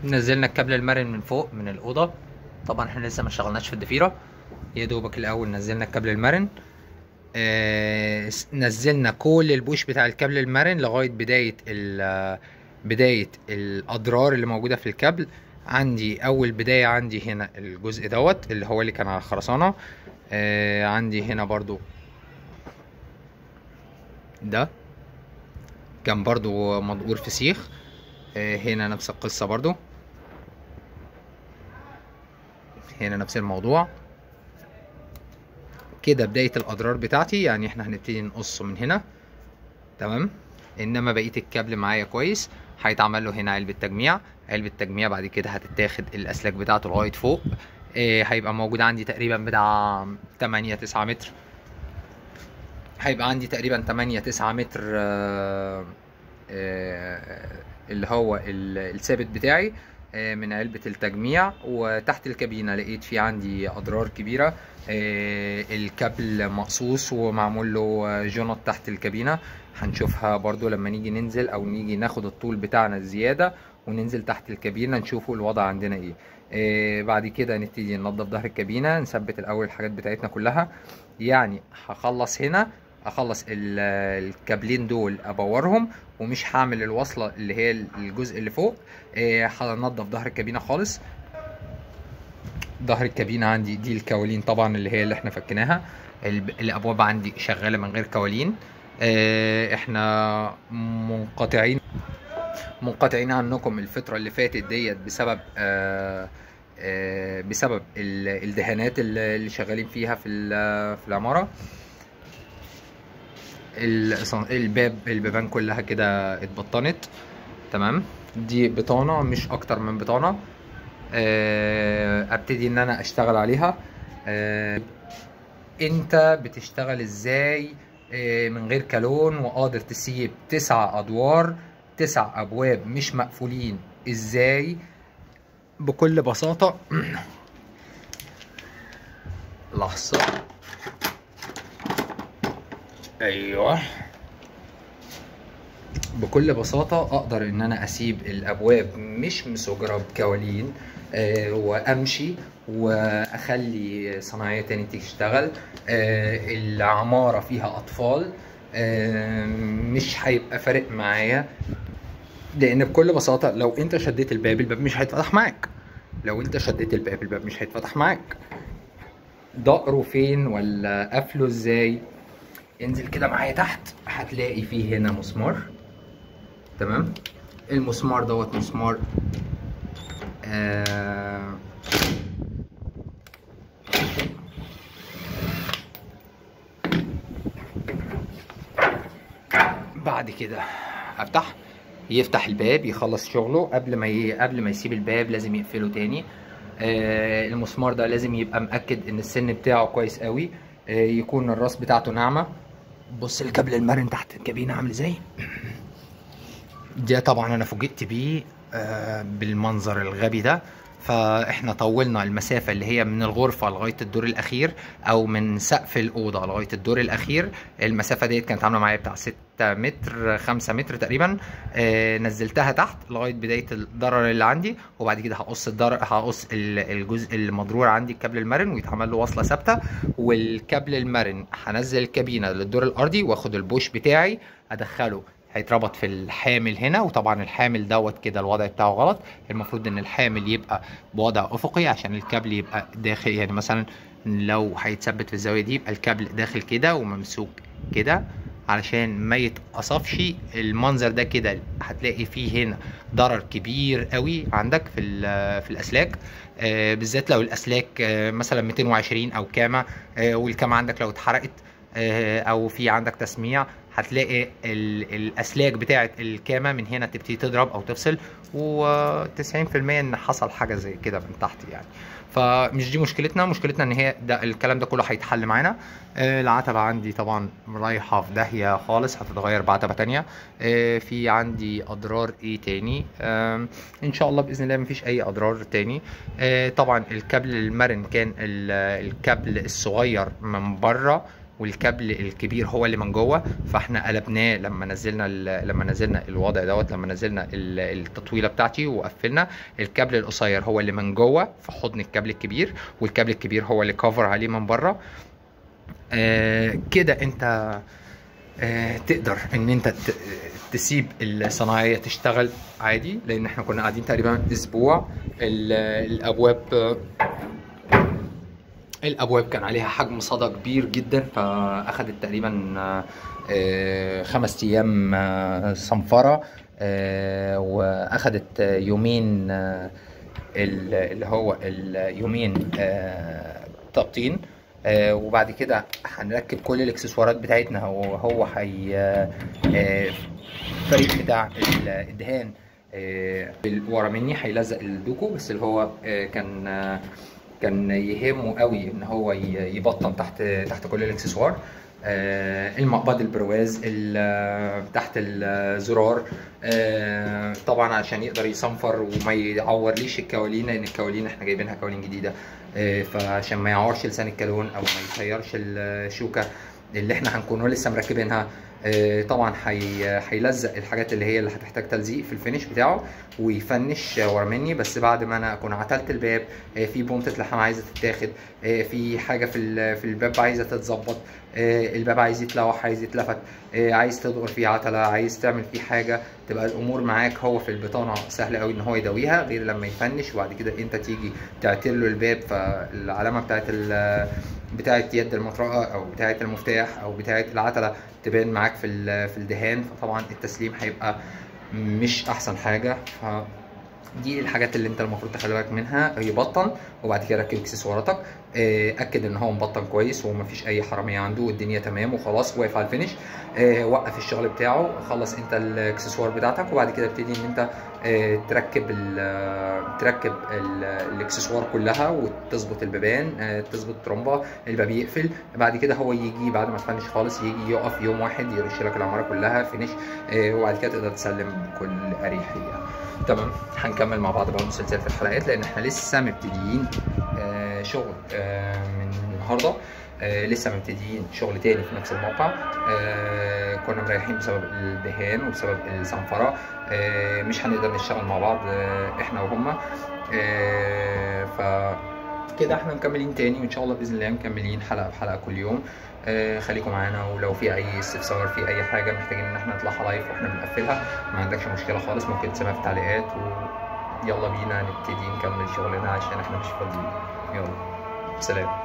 نزلنا الكابل المرن من فوق من الاوضه طبعا احنا لسه ما اشتغلناش في الضفيره يا دوبك الاول نزلنا الكابل المرن آه نزلنا كل البوش بتاع الكابل المرن لغايه بدايه ال بدايه الاضرار اللي موجوده في الكابل عندي اول بدايه عندي هنا الجزء دوت اللي هو اللي كان على الخرسانه آه عندي هنا برضو ده كان برضو مدقور فسيخ آه هنا نفس القصه برضو هنا نفس الموضوع كده بداية الأضرار بتاعتي يعني احنا هنبتدي نقص من هنا تمام انما بقية الكابل معايا كويس هيتعمل له هنا علبة تجميع علبة تجميع بعد كده هتتاخد الأسلاك بتاعته لغاية فوق اه هيبقى موجود عندي تقريبا بتاع 8 9 متر هيبقى عندي تقريبا 8 9 متر اه اه اللي هو الثابت بتاعي من علبة التجميع وتحت الكابينة لقيت في عندي أضرار كبيرة الكابل مقصوص ومعمول له جنط تحت الكابينة هنشوفها برضو لما نيجي ننزل أو نيجي ناخد الطول بتاعنا الزيادة وننزل تحت الكابينة نشوفوا الوضع عندنا ايه بعد كده نبتدي ننضف ظهر الكابينة نثبت الأول الحاجات بتاعتنا كلها يعني هخلص هنا اخلص الكابلين دول ابورهم ومش هعمل الوصله اللي هي الجزء اللي فوق هنضف ظهر الكابينه خالص ظهر الكابينه عندي دي الكوالين طبعا اللي هي اللي احنا فكيناها الابواب عندي شغاله من غير كوالين احنا منقطعين منقطعين عنكم الفتره اللي فاتت ديت بسبب آه آه بسبب الدهانات اللي شغالين فيها في في العماره الباب البيبان كلها كده اتبطنت تمام دي بطانه مش اكتر من بطانه ابتدي ان انا اشتغل عليها انت بتشتغل ازاي من غير كالون وقادر تسيب تسع ادوار تسع ابواب مش مقفولين ازاي بكل بساطه لحظه ايوه بكل بساطة اقدر ان انا اسيب الابواب مش مسجرة بكوالين آه وامشي واخلي صناعية تاني تشتغل آه العمارة فيها اطفال آه مش هيبقى فارق معايا لان بكل بساطة لو انت شديت الباب الباب مش هيتفتح معاك لو انت شديت الباب الباب مش هيتفتح معاك ضقره فين ولا قفله ازاي انزل كده معايا تحت هتلاقي فيه هنا مسمار تمام المسمار دوت مسمار آه بعد كده افتح يفتح الباب يخلص شغله قبل ما ي... قبل ما يسيب الباب لازم يقفله تاني آه المسمار ده لازم يبقى مأكد ان السن بتاعه كويس قوي آه يكون الراس بتاعته ناعمه بص الكابل المرن تحت الكابينة عامل ازاي ده طبعا انا فوجئت بيه آه بالمنظر الغبي ده فاحنا طولنا المسافة اللي هي من الغرفة لغاية الدور الاخير او من سقف الاوضة لغاية الدور الاخير المسافة ديت كانت عاملة معايا بتاع 6 متر 5 متر تقريبا آه نزلتها تحت لغاية بداية الضرر اللي عندي وبعد كده هقص الضرر هقص الجزء المضرور عندي الكابل المرن ويتعمل له وصلة ثابتة والكابل المرن هنزل الكابينة للدور الارضي واخد البوش بتاعي ادخله هيتربط في الحامل هنا وطبعا الحامل دوت كده الوضع بتاعه غلط المفروض ان الحامل يبقى بوضع افقي عشان الكابل يبقى داخل يعني مثلا لو هيتثبت في الزاويه دي يبقى الكابل داخل كده وممسوك كده علشان ما يتقصفش المنظر ده كده هتلاقي فيه هنا ضرر كبير قوي عندك في في الاسلاك آه بالذات لو الاسلاك آه مثلا 220 او كامه آه والكامه عندك لو اتحرقت آه او في عندك تسميع هتلاقي الاسلاك بتاعه الكامه من هنا تبتدي تضرب او تفصل و90% ان حصل حاجه زي كده من تحت يعني فمش دي مشكلتنا مشكلتنا ان هي ده الكلام ده كله هيتحل معانا آه العتبه عندي طبعا رايحه في داهيه خالص هتتغير بعتبه تانية آه في عندي اضرار ايه تاني آه ان شاء الله باذن الله مفيش اي اضرار تاني طبعا الكابل المرن كان الكابل الصغير من بره والكابل الكبير هو اللي من جوه فاحنا قلبناه لما نزلنا ال- لما نزلنا الوضع دوت لما نزلنا ال- التطويله بتاعتي وقفلنا الكابل القصير هو اللي من جوه في حضن الكابل الكبير والكابل الكبير هو اللي كفر عليه من بره آه كده انت آه تقدر ان انت ت- تسيب الصناعيه تشتغل عادي لان احنا كنا قاعدين تقريبا اسبوع ال- الابواب الابواب كان عليها حجم صدى كبير جدا فاخدت تقريبا آه، آه، خمس ايام آه، صنفره آه، واخدت آه، يومين آه، ال- اللي هو اليومين آه، تبطين آه، وبعد كده هنركب كل الاكسسوارات بتاعتنا وهو هي آه، آه، الفريق بتاع ال- الدهان آه، ورا مني هيلزق الدوكو بس اللي هو آه، كان آه، كان يهمه قوي ان هو ي- يبطن تحت تحت كل الاكسسوار آه، المقبض البرواز ال- تحت الزرار آه، طبعا عشان يقدر يصنفر وما يعورليش الكوالين لان الكوالين احنا جايبينها كوالين جديده آه، فعشان ما يعورش لسان الكالون او ما يطيرش الشوكه اللي احنا هنكون لسه مركبينها آه، طبعا هي- هيلزق الحاجات اللي هي اللي هتحتاج تلزيق في الفينش بتاعه ويفنش ورا مني بس بعد ما انا اكون عتلت الباب آه، في بونطه لحام عايزه تتاخد آه، في حاجه في ال- في الباب عايزه تتظبط آه، الباب عايز يتلوح عايز يتلفت آه، عايز تدور فيه عتله عايز تعمل فيه حاجه تبقى الامور معاك هو في البطانه سهل قوي ان هو يداويها غير لما يفنش وبعد كده انت تيجي تعتل له الباب فالعلامه بتاعت ال- بتاعت يد المطرقه او بتاعت المفتاح او بتاعت العتله تبان معاك في ال- في الدهان فطبعا التسليم هيبقى مش احسن حاجه ف دي الحاجات اللي انت المفروض تخلي بالك منها يبطن وبعد كده ركب اكسسواراتك اه، اكد ان هو مبطن كويس ومفيش اي حراميه عنده والدنيا تمام وخلاص واقف على الفينش اه، وقف الشغل بتاعه خلص انت الاكسسوار بتاعتك وبعد كده ابتدي ان انت اه، تركب ال- تركب ال- الاكسسوار كلها وتظبط البيبان اه، تظبط الترومبه الباب يقفل بعد كده هو يجي بعد ما تفنش خالص يجي يقف يوم واحد يرش لك العماره كلها فينش اه، وبعد كده تقدر تسلم بكل اريحيه تمام هنكمل مع بعض بقى مسلسل في الحلقات لان احنا لسه مبتدئين آه شغل آه من النهارده آه لسه مبتدئين شغل تاني في نفس الموقع آه كنا مريحين بسبب الدهان وبسبب الصنفره آه مش هنقدر نشتغل مع بعض آه احنا وهما آه ف كده احنا مكملين تاني وان شاء الله باذن الله مكملين حلقه بحلقه كل يوم آه خليكم معانا ولو في اي استفسار في اي حاجه محتاجين ان احنا نطلعها لايف واحنا بنقفلها ما عندكش مشكله خالص ممكن تسيبها في التعليقات ويلا بينا نبتدي نكمل شغلنا عشان احنا مش فاضيين يلا سلام